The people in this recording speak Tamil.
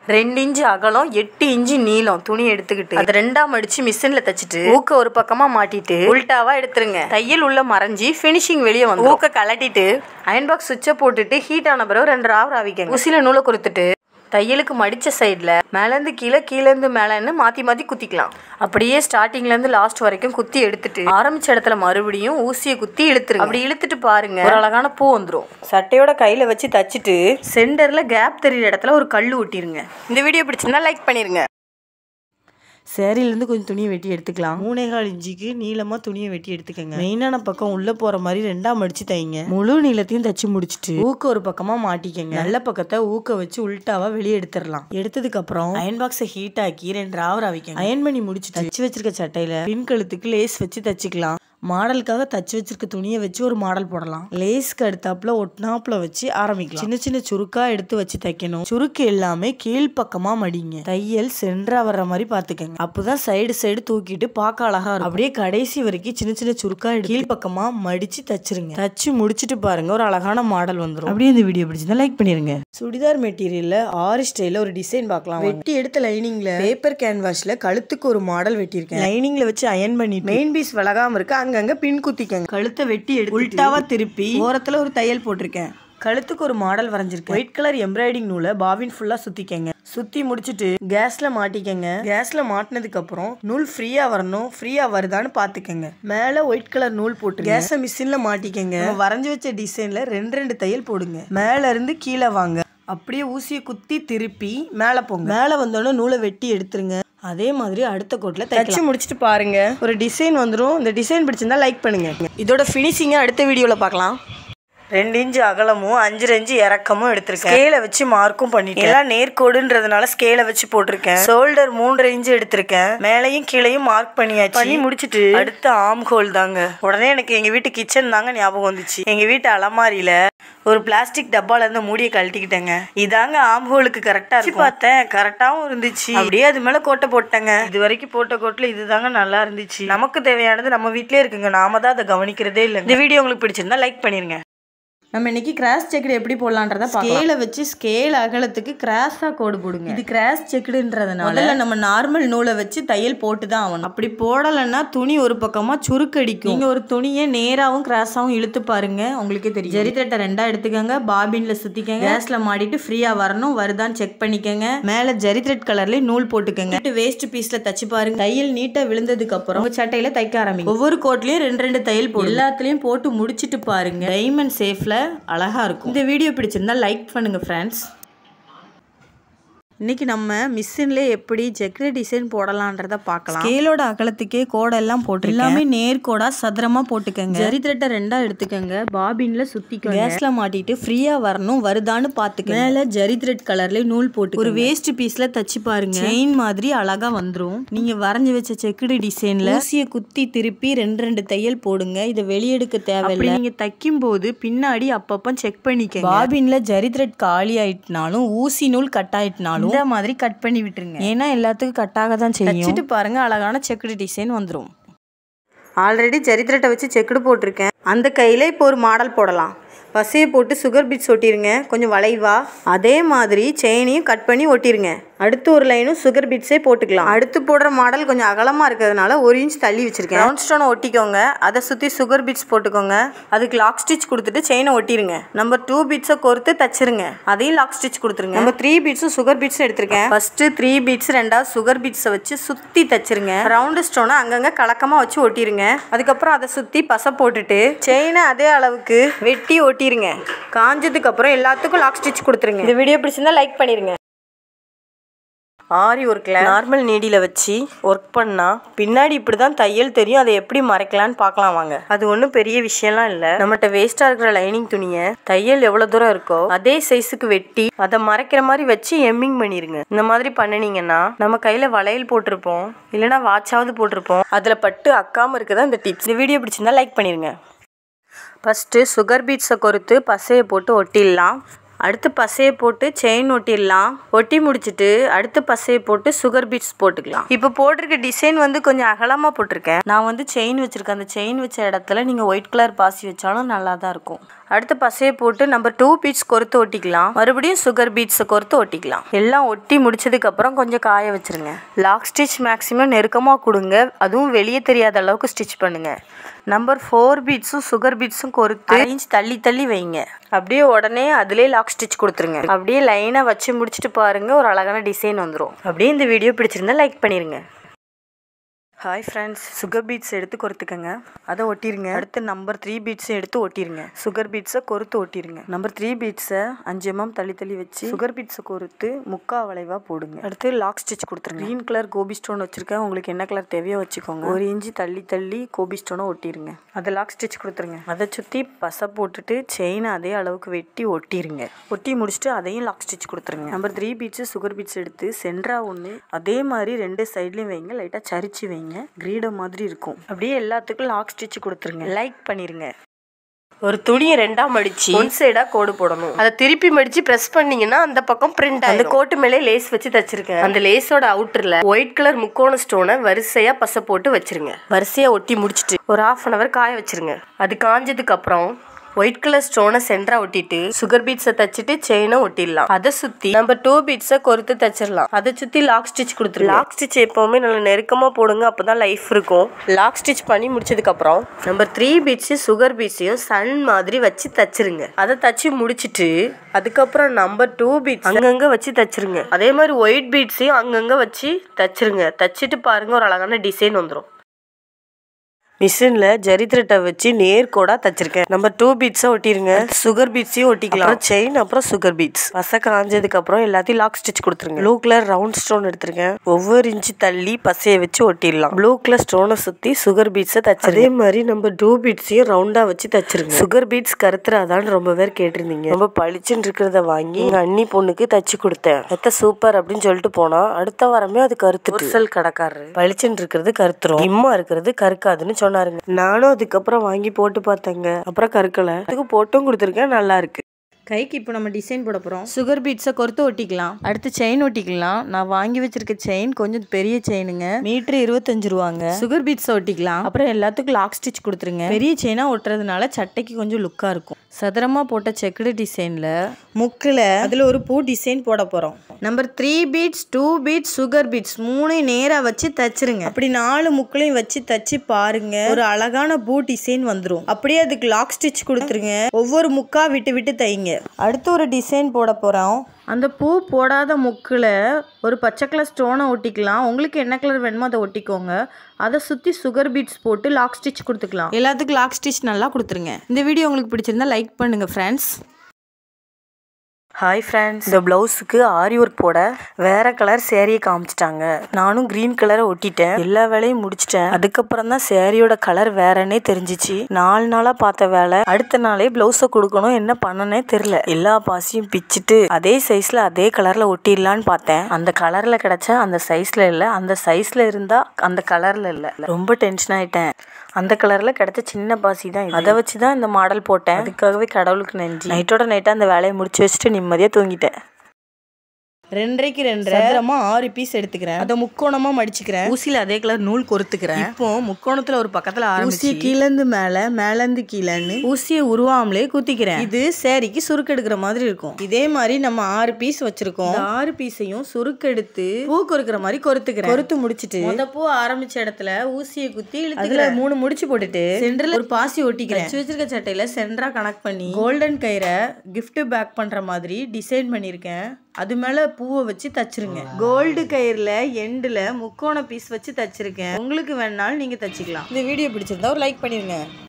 ரெண்டு இன்ச்சு அகலம் எட்டு இன்ச்சு நீளம் துணி எடுத்துக்கிட்டு அதை ரெண்டா மடிச்சு மிஷின்ல தச்சுட்டு ஊக்க ஒரு பக்கமா மாட்டிட்டு உல்டாவா எடுத்துருங்க தையல் உள்ள மறைஞ்சி ஃபினிஷிங் வெளியே வந்து ஊக்க கலட்டிட்டு அயன் பாக்ஸ் சுவிட்சை போட்டுட்டு ஹீட் ஆன பிறகு ரெண்டு ராவ் ராவிக்கங்க உசில நூலை கொடுத்துட்டு தையலுக்கு மடித்த சைடில் மேலேருந்து கீழே கீழேருந்து மேலேன்னு மாற்றி மாற்றி குத்திக்கலாம் அப்படியே ஸ்டார்டிங்லேருந்து லாஸ்ட் வரைக்கும் குத்தி எடுத்துட்டு ஆரம்பிச்ச இடத்துல மறுபடியும் ஊசியை குத்தி இழுத்துருங்க அப்படி இழுத்துட்டு பாருங்க ஒரு அழகான பூ வந்துடும் சட்டையோட கையில் வச்சு தச்சுட்டு சென்டரில் கேப் தெரியுற இடத்துல ஒரு கல் ஒட்டிருங்க இந்த வீடியோ பிடிச்சிருந்தா லைக் பண்ணிருங்க சேரீலேருந்து கொஞ்சம் துணியை வெட்டி எடுத்துக்கலாம் மூணே கால் இன்ச்சுக்கு நீளமாக துணியை வெட்டி எடுத்துக்கோங்க மெயினான பக்கம் உள்ளே போகிற மாதிரி ரெண்டாம் மடிச்சு தைங்க முழு நீளத்தையும் தச்சு முடிச்சுட்டு ஊக்க ஒரு பக்கமாக மாட்டிக்கங்க நல்ல பக்கத்தை ஊக்க வச்சு உல்டாவா வெளியே எடுத்துடலாம் எடுத்ததுக்கு அப்புறம் அயன் பாக்ஸை ஹீட் ஆக்கி ரெண்டு ராவர் ஆவிக்கங்க அயன் பண்ணி முடிச்சு தச்சு வச்சிருக்க சட்டையில பின் கழுத்துக்கு லேஸ் வச்சு தச்சுக்கலாம் மாடலுக்காக தச்சு வச்சிருக்க துணியை வச்சு ஒரு மாடல் போடலாம் லேஸ்க்கு அடுத்தாப்புல ஒட்னாப்புல வச்சு ஆரம்பிக்கலாம் சின்ன சின்ன சுருக்கா எடுத்து வச்சு தைக்கணும் சுருக்கு எல்லாமே கீழ்ப்பக்கமா மடிங்க தையல் சென்டரா வர்ற மாதிரி பாத்துக்கங்க அப்பதான் சைடு சைடு தூக்கிட்டு பார்க்க அழகா இருக்கும் அப்படியே கடைசி வரைக்கும் சின்ன சின்ன சுருக்கா எடுத்து கீழ்ப்பக்கமா மடிச்சு தச்சிருங்க தச்சு முடிச்சிட்டு பாருங்க ஒரு அழகான மாடல் வந்துடும் அப்படியே இந்த வீடியோ பிடிச்சிருந்தா லைக் பண்ணிருங்க சுடிதார் மெட்டீரியல்ல ஆரி ஸ்டைல ஒரு டிசைன் பார்க்கலாம் வெட்டி எடுத்த லைனிங்ல பேப்பர் கேன்வாஸ்ல கழுத்துக்கு ஒரு மாடல் வெட்டியிருக்கேன் லைனிங்ல வச்சு அயன் பண்ணி மெயின் பீஸ் விலகாம இருக்கு அங்கங்க பின் குத்திக்கங்க கழுத்தை வெட்டி எடுத்து உல்டாவா திருப்பி ஓரத்துல ஒரு தையல் போட்டிருக்கேன் கழுத்துக்கு ஒரு மாடல் வரைஞ்சிருக்கேன் ஒயிட் கலர் எம்ப்ராய்டிங் நூலை பாபின் ஃபுல்லா சுத்திக்கங்க சுத்தி முடிச்சிட்டு கேஸ்ல மாட்டிக்கங்க கேஸ்ல மாட்டினதுக்கு அப்புறம் நூல் ஃப்ரீயா வரணும் ஃப்ரீயா வருதான்னு பாத்துக்கங்க மேல ஒயிட் கலர் நூல் போட்டு கேஸ மிஷின்ல மாட்டிக்கங்க நம்ம வரைஞ்சு வச்ச டிசைன்ல ரெண்டு ரெண்டு தையல் போடுங்க மேல இருந்து கீழே வாங்க அப்படியே ஊசியை குத்தி திருப்பி மேலே போங்க மேலே வந்தோடனே நூலை வெட்டி எடுத்துருங்க அதே மாதிரி அடுத்த கோட்டில் தச்சு முடிச்சுட்டு பாருங்க ஒரு டிசைன் வந்துடும் இந்த டிசைன் பிடிச்சிருந்தா லைக் பண்ணுங்க இதோட ஃபினிஷிங்கை அடுத்த வீடியோவில் பார்க்கலாம் ரெண்டு இன்ச்சு அகலமும் அஞ்சு இன்ச்சு இறக்கமும் எடுத்திருக்கேன் ஸ்கேலை வச்சு மார்க்கும் பண்ணிட்டேன் எல்லாம் நேர்கோடுன்றதுனால ஸ்கேலை வச்சு போட்டிருக்கேன் ஷோல்டர் மூன்றரை இன்ச்சு எடுத்திருக்கேன் மேலையும் கீழையும் மார்க் பண்ணியாச்சு பண்ணி முடிச்சிட்டு அடுத்த ஆம் ஹோல் தாங்க உடனே எனக்கு எங்க வீட்டு கிச்சன் தாங்க ஞாபகம் வந்துச்சு எங்க வீட்டு அலமாரியில ஒரு பிளாஸ்டிக் டப்பால இருந்து மூடியை கழட்டிக்கிட்டேங்க இதாங்க ஆம் ஹோலுக்கு கரெக்டா இருக்கு பார்த்தேன் கரெக்டாவும் இருந்துச்சு அப்படியே அது மேல கோட்டை போட்டேங்க இது வரைக்கும் போட்ட கோட்டில் இதுதாங்க நல்லா இருந்துச்சு நமக்கு தேவையானது நம்ம வீட்லயே இருக்குங்க நாம தான் அதை கவனிக்கிறதே இல்லை இந்த வீடியோ உங்களுக்கு பிடிச்சிருந்தா லைக் பண்ணிருங்க நம்ம இன்னைக்கு கிராஸ் செக்குடு எப்படி போடலான்றத ஸ்கேலை வச்சு ஸ்கேல் அகலத்துக்கு கிராஸா கோடு போடுங்க இது கிராஸ் செக்குடுன்றதுனால முதல்ல நம்ம நார்மல் நூலை வச்சு தையல் போட்டு தான் ஆகணும் அப்படி போடலைன்னா துணி ஒரு பக்கமா சுருக்கடிக்கும் நீங்க ஒரு துணியை நேராவும் கிராஸாவும் இழுத்து பாருங்க உங்களுக்கே தெரியும் ஜரி த்ரெட்டை ரெண்டா எடுத்துக்கோங்க பாபின்ல சுத்திக்கங்க கேஸ்ல மாட்டிட்டு ஃப்ரீயா வரணும் வருதான்னு செக் பண்ணிக்கங்க மேல ஜரி த்ரெட் கலர்லயே நூல் போட்டுக்கங்க வேஸ்ட் பீஸ்ல தச்சு பாருங்க தையல் நீட்டா விழுந்ததுக்கு அப்புறம் உங்க சட்டையில தைக்க ஆரம்பிங்க ஒவ்வொரு கோட்லயும் ரெண்டு ரெண்டு தையல் போடும் எல்லாத்துலயும் போட்டு முடிச்சிட்டு பாருங்க டைமண்ட் சேஃப்ல அழகா இருக்கும் இந்த வீடியோ பிடிச்சிருந்தா லைக் பண்ணுங்க ஃப்ரெண்ட்ஸ் இன்னைக்கு நம்ம மிஷின்ல எப்படி ஜெக்ர டிசைன் போடலான்றத பார்க்கலாம் ஸ்கேலோட அகலத்துக்கே கோடெல்லாம் போட்டு எல்லாமே நேர்கோடா சதுரமா போட்டுக்கங்க ஜரி த்ரெட்டை ரெண்டா எடுத்துக்கங்க பாபின்ல சுத்திக்கங்க கேஸ்ல மாட்டிட்டு ஃப்ரீயா வரணும் வருதான்னு பாத்துக்கங்க மேல ஜரி த்ரெட் கலர்ல நூல் போட்டு ஒரு வேஸ்ட் பீஸ்ல தச்சு பாருங்க செயின் மாதிரி அழகா வந்துரும் நீங்க வரைஞ்சு வச்ச செக்குடு டிசைன்ல ஊசியை குத்தி திருப்பி ரெண்டு ரெண்டு தையல் போடுங்க இதை வெளியெடுக்க தேவையில்லை நீங்க தைக்கும் போது பின்னாடி அப்பப்போ செக் பண்ணிக்க பாபின்ல ஜரி த்ரெட் காலி ஆயிட்டுனாலும் ஊசி நூல் கட் ஆயிட்டுனாலும் இந்த மாதிரி கட் பண்ணி விட்டுருங்க ஏன்னா எல்லாத்துக்கும் கட்டாக தான் செய்யும் வச்சுட்டு பாருங்க அழகான செக்குடு டிசைன் வந்துடும் ஆல்ரெடி ஜரித்திரட்டை வச்சு செக்குடு போட்டிருக்கேன் அந்த கையில் இப்போ ஒரு மாடல் போடலாம் பசையை போட்டு சுகர் பீட்ஸ் ஒட்டிருங்க கொஞ்சம் வளைவா அதே மாதிரி செயினையும் கட் பண்ணி ஒட்டிருங்க அடுத்து ஒரு லைனும் சுகர் பீட்ஸே போட்டுக்கலாம் அடுத்து போடுற மாடல் கொஞ்சம் அகலமாக இருக்கிறதுனால ஒரு இன்ச் தள்ளி வச்சிருக்கேன் ரவுண்ட் ஸ்டோனை ஒட்டிக்கோங்க அதை சுற்றி சுகர் பீட்ஸ் போட்டுக்கோங்க அதுக்கு லாக் ஸ்டிச் கொடுத்துட்டு செயினை ஒட்டிருங்க நம்பர் டூ பீட்ஸை கோர்த்து தச்சிருங்க அதையும் லாக் ஸ்டிச் கொடுத்துருங்க நம்பர் த்ரீ பீட்ஸும் சுகர் பீட்ஸ் எடுத்திருக்கேன் ஃபர்ஸ்ட் த்ரீ பீட்ஸ் ரெண்டாவது சுகர் பீட்ஸை வச்சு சுற்றி தச்சிருங்க ரவுண்டு ஸ்டோனை அங்கங்கே கலக்கமாக வச்சு ஒட்டிருங்க அதுக்கப்புறம் அதை சுற்றி பசை போட்டுட்டு செயினை அதே அளவுக்கு வெட்டி ஒட்டிருங்க காஞ்சதுக்கு அப்புறம் எல்லாத்துக்கும் லாக் ஸ்டிச் கொடுத்துருங்க இந்த வீடியோ பிடிச்சிருந்தா லைக் பண்ணிருங்க ஆரி ஒர்க்கில் நார்மல் நீடியில் வச்சு ஒர்க் பண்ணால் பின்னாடி இப்படி தான் தையல் தெரியும் அதை எப்படி மறைக்கலான்னு பார்க்கலாம் வாங்க அது ஒன்றும் பெரிய விஷயம்லாம் இல்லை நம்மகிட்ட வேஸ்ட்டாக இருக்கிற லைனிங் துணியை தையல் எவ்வளோ தூரம் இருக்கோ அதே சைஸுக்கு வெட்டி அதை மறைக்கிற மாதிரி வச்சு எம்மிங் பண்ணிடுங்க இந்த மாதிரி பண்ணினீங்கன்னா நம்ம கையில் வளையல் போட்டிருப்போம் இல்லைன்னா வாட்சாவது போட்டிருப்போம் அதில் பட்டு அக்காமல் இருக்குதா இந்த டிப்ஸ் இந்த வீடியோ பிடிச்சிருந்தா லைக் பண்ணிடுங்க ஃபஸ்ட்டு சுகர் பீட்ஸை கொறுத்து பசையை போட்டு ஒட்டிடலாம் அடுத்து பசையை போட்டு செயின் ஒட்டிடலாம் ஒட்டி முடிச்சிட்டு அடுத்து பசையை போட்டு சுகர் பீட்ஸ் போட்டுக்கலாம் இப்போ போட்டிருக்க டிசைன் வந்து கொஞ்சம் அகலமாக போட்டிருக்கேன் நான் வந்து செயின் வச்சுருக்கேன் அந்த செயின் வச்ச இடத்துல நீங்கள் ஒயிட் கலர் பாசி வச்சாலும் நல்லா தான் இருக்கும் அடுத்து பசையை போட்டு நம்பர் டூ பீட்ஸ் கொறுத்து ஒட்டிக்கலாம் மறுபடியும் சுகர் பீட்ஸை கொறுத்து ஒட்டிக்கலாம் எல்லாம் ஒட்டி முடிச்சதுக்கப்புறம் கொஞ்சம் காய வச்சிருங்க லாக் ஸ்டிச் மேக்ஸிமம் நெருக்கமாக கொடுங்க அதுவும் வெளியே தெரியாத அளவுக்கு ஸ்டிச் பண்ணுங்க நம்பர் ஃபோர் பீட்ஸும் சுகர் பீட்ஸும் கொறுத்து இன்ச் தள்ளி தள்ளி வைங்க அப்படியே உடனே அதிலே லாக் ஸ்டிச் கொடுத்துருங்க அப்படியே லைனாக வச்சு முடிச்சுட்டு பாருங்க ஒரு அழகான டிசைன் வந்துடும் அப்படியே இந்த வீடியோ பிடிச்சிருந்தா லைக் பண்ணிடுங்க ஹாய் ஃப்ரெண்ட்ஸ் சுகர் பீட்ஸ் எடுத்து கொறுத்துக்கங்க அதை ஒட்டிருங்க அடுத்து நம்பர் த்ரீ பீட்ஸை எடுத்து ஒட்டிருங்க சுகர் பீட்ஸை கொறுத்து ஒட்டிருங்க நம்பர் த்ரீ பீட்ஸை அஞ்சு எம்எம் தள்ளி தள்ளி வச்சு சுகர் பீட்ஸை கொறுத்து முக்கா வளைவாக போடுங்க அடுத்து லாக் ஸ்டிச் கொடுத்துருங்க க்ரீன் கலர் கோபி ஸ்டோன் வச்சிருக்கேன் உங்களுக்கு என்ன கலர் தேவையோ வச்சுக்கோங்க ஒரு இன்ச்சு தள்ளி தள்ளி கோபி ஸ்டோனை ஒட்டிருங்க அதை லாக் ஸ்டிச் கொடுத்துருங்க அதை சுற்றி பசை போட்டுட்டு செயினை அதே அளவுக்கு வெட்டி ஒட்டிருங்க ஒட்டி முடிச்சுட்டு அதையும் லாக் ஸ்டிச் கொடுத்துருங்க number three beads sugar beads எடுத்து சென்ட்ரா ஒன்று அதே மாதிரி ரெண்டு சைட்லையும் வைங்க லைட்டாக சரிச்சு வைங்க கிரீட மாதிரி இருக்கும் அப்படியே எல்லாத்துக்கும் லாக் ஸ்டிச் கொடுத்துருங்க லைக் பண்ணிருங்க ஒரு துணியை ரெண்டா மடிச்சு ஒன் சைடா கோடு போடணும் அதை திருப்பி மடிச்சு பிரஸ் பண்ணீங்கன்னா அந்த பக்கம் பிரிண்ட் அந்த கோட்டு மேலே லேஸ் வச்சு தச்சிருக்கேன் அந்த லேஸோட அவுட்டர்ல ஒயிட் கலர் முக்கோண ஸ்டோனை வரிசையா பசை போட்டு வச்சிருங்க வரிசையா ஒட்டி முடிச்சிட்டு ஒரு ஹாஃப் அன் அவர் காய வச்சிருங்க அது காஞ்சதுக்கு அப்புறம் ஒயிட் கலர் ஸ்டோனை சென்டரா ஒட்டிட்டு சுகர் பீட்ஸை தச்சுட்டு செயினை ஒட்டிடலாம் அதை சுத்தி நம்ம டூ பீட்ஸை கொறுத்து தச்சிடலாம் அதை சுத்தி லாக் ஸ்டிச் கொடுத்துருங்க லாக் ஸ்டிச் எப்பவுமே நல்லா நெருக்கமா போடுங்க அப்பதான் லைஃப் இருக்கும் லாக் ஸ்டிச் பண்ணி முடிச்சதுக்கு அப்புறம் நம்பர் த்ரீ பீட்ஸ் சுகர் பீட்ஸையும் சன் மாதிரி வச்சு தச்சிருங்க அதை தச்சு முடிச்சிட்டு அதுக்கப்புறம் நம்பர் டூ பீட்ஸ் அங்கங்க வச்சு தச்சிருங்க அதே மாதிரி ஒயிட் பீட்ஸையும் அங்கங்க வச்சு தச்சிருங்க தச்சிட்டு பாருங்க ஒரு அழகான டிசைன் வந்துடும் மிஷினில் ஜரி த்ரெட்டை வச்சு நேர்கோடாக தச்சிருக்கேன் நம்பர் டூ பீட்ஸை ஒட்டிருங்க சுகர் பீட்ஸையும் ஒட்டிக்கலாம் செயின் அப்புறம் சுகர் பீட்ஸ் பசை காஞ்சதுக்கு அப்புறம் எல்லாத்தையும் லாக் ஸ்டிச் கொடுத்துருங்க ப்ளூ கலர் ரவுண்ட் ஸ்டோன் எடுத்திருக்கேன் ஒவ்வொரு இன்ச்சு தள்ளி பசையை வச்சு ஒட்டிடலாம் ப்ளூ கலர் ஸ்டோனை சுற்றி சுகர் பீட்ஸை தச்சு அதே மாதிரி நம்ம டூ பீட்ஸையும் ரவுண்டாக வச்சு தச்சிருங்க சுகர் பீட்ஸ் கருத்துறாதான்னு ரொம்ப பேர் கேட்டிருந்தீங்க ரொம்ப பளிச்சுன்னு இருக்கிறத வாங்கி எங்க அண்ணி பொண்ணுக்கு தச்சு கொடுத்தேன் எத்த சூப்பர் அப்படின்னு சொல்லிட்டு போனா அடுத்த வாரமே அது கருத்து ஒரிசல் கடைக்காரரு பளிச்சுன்னு இருக்கிறது கருத்துரும் இம்மா இருக்கிறது கருக்காதுன்னு சொன்னாருங்க நானும் அதுக்கப்புறம் வாங்கி போட்டு பார்த்தேங்க அப்புறம் கருக்கல அதுக்கு போட்டும் கொடுத்துருக்கேன் நல்லா இருக்கு கைக்கு இப்போ நம்ம டிசைன் போட போகிறோம் சுகர் பீட்ஸை கொறுத்து ஒட்டிக்கலாம் அடுத்து செயின் ஒட்டிக்கலாம் நான் வாங்கி வச்சிருக்க செயின் கொஞ்சம் பெரிய செயினுங்க மீட்ரு இருபத்தஞ்சு ரூபாங்க சுகர் பீட்ஸை ஒட்டிக்கலாம் அப்புறம் எல்லாத்துக்கும் லாக் ஸ்டிச் கொடுத்துருங்க பெரிய செயினாக ஒட்டுறதுனால சட்டைக்கு கொஞ்சம் லுக்காக இருக்கும் சதுரமாக போட்ட செக்குடு டிசைனில் முக்கில் அதில் ஒரு பூ டிசைன் போட போகிறோம் number three beads two beads sugar beads மூணையும் நேராக வச்சு தச்சிருங்க அப்படி நாலு முக்களையும் வச்சு தச்சு பாருங்க ஒரு அழகான பூ டிசைன் வந்துடும் அப்படியே அதுக்கு லாக் ஸ்டிச் கொடுத்துருங்க ஒவ்வொரு முக்கா விட்டு விட்டு தைங்க அடுத்து ஒரு டிசைன் போட போகிறோம் அந்த பூ போடாத முக்கில் ஒரு பச்சை கலர் ஸ்டோனை ஒட்டிக்கலாம் உங்களுக்கு என்ன கலர் வேணுமோ அதை ஒட்டிக்கோங்க அதை சுற்றி சுகர் பீட்ஸ் போட்டு லாக் ஸ்டிச் கொடுத்துக்கலாம் எல்லாத்துக்கும் லாக் ஸ்டிச் நல்லா கொடுத்துருங்க இந்த வீடியோ உங்களுக்கு பிடிச்சிருந்தா லைக் பண்ணுங்கள் ஃப்ரெண்ட்ஸ் ஹாய் ஃப்ரெண்ட்ஸ் இந்த ப்ளவுஸுக்கு ஆரி ஒர்க் போட வேற கலர் சேரீயை காமிச்சிட்டாங்க நானும் க்ரீன் கலரை ஒட்டிட்டேன் எல்லா வேலையும் முடிச்சிட்டேன் அதுக்கப்புறம் தான் சேரீயோட கலர் வேறனே தெரிஞ்சிச்சு நாலு நாளாக பார்த்த வேலை அடுத்த நாளே ப்ளவுஸை கொடுக்கணும் என்ன பண்ணனே தெரில எல்லா பாசியும் பிச்சுட்டு அதே சைஸில் அதே கலரில் ஒட்டிடலான்னு பார்த்தேன் அந்த கலரில் கிடைச்ச அந்த சைஸில் இல்லை அந்த சைஸில் இருந்தால் அந்த கலரில் இல்லை ரொம்ப டென்ஷன் ஆயிட்டேன் அந்த கலரில் கிடைச்ச சின்ன பாசி தான் அதை வச்சு தான் இந்த மாடல் போட்டேன் அதுக்காகவே கடவுளுக்கு நன்றி நைட்டோட நைட்டாக அந்த வேலையை முடிச்சு வச்சுட்டு நிம்மதியாக தூங்கிட்டேன் ரெண்டரைக்கு ரெண்டரை சதுரமா ஆறு பீஸ் எடுத்துக்கிறேன் அதை முக்கோணமா மடிச்சுக்கிறேன் ஊசியில அதே கலர் நூல் கொறுத்துக்கிறேன் இப்போ முக்கோணத்துல ஒரு பக்கத்துல ஆரம்பிச்சு கீழேந்து மேல மேலேந்து கீழேன்னு ஊசியை உருவாமலே குத்திக்கிறேன் இது சேரீக்கு சுருக்கெடுக்கிற மாதிரி இருக்கும் இதே மாதிரி நம்ம ஆறு பீஸ் வச்சிருக்கோம் இந்த ஆறு பீஸையும் சுருக்கெடுத்து பூ கொறுக்கிற மாதிரி கொறுத்துக்கிறேன் கொறுத்து முடிச்சிட்டு முத பூ ஆரம்பிச்ச இடத்துல ஊசியை குத்தி இழுத்துக்கிறேன் அதுல மூணு முடிச்சு போட்டுட்டு சென்டர்ல ஒரு பாசி ஒட்டிக்கிறேன் வச்சு வச்சிருக்க சட்டையில சென்டரா கனெக்ட் பண்ணி கோல்டன் கயிறை gift பேக் பண்ற மாதிரி டிசைன் பண்ணியிருக்கேன் அது மேல பூவை வச்சு தச்சிருங்க கோல்டு கயிறுல எண்டுல முக்கோண பீஸ் வச்சு தச்சிருக்கேன் உங்களுக்கு வேணாலும் நீங்க தச்சுக்கலாம் இந்த வீடியோ பிடிச்சிருந்தா ஒரு லைக் பண்ணிருங்க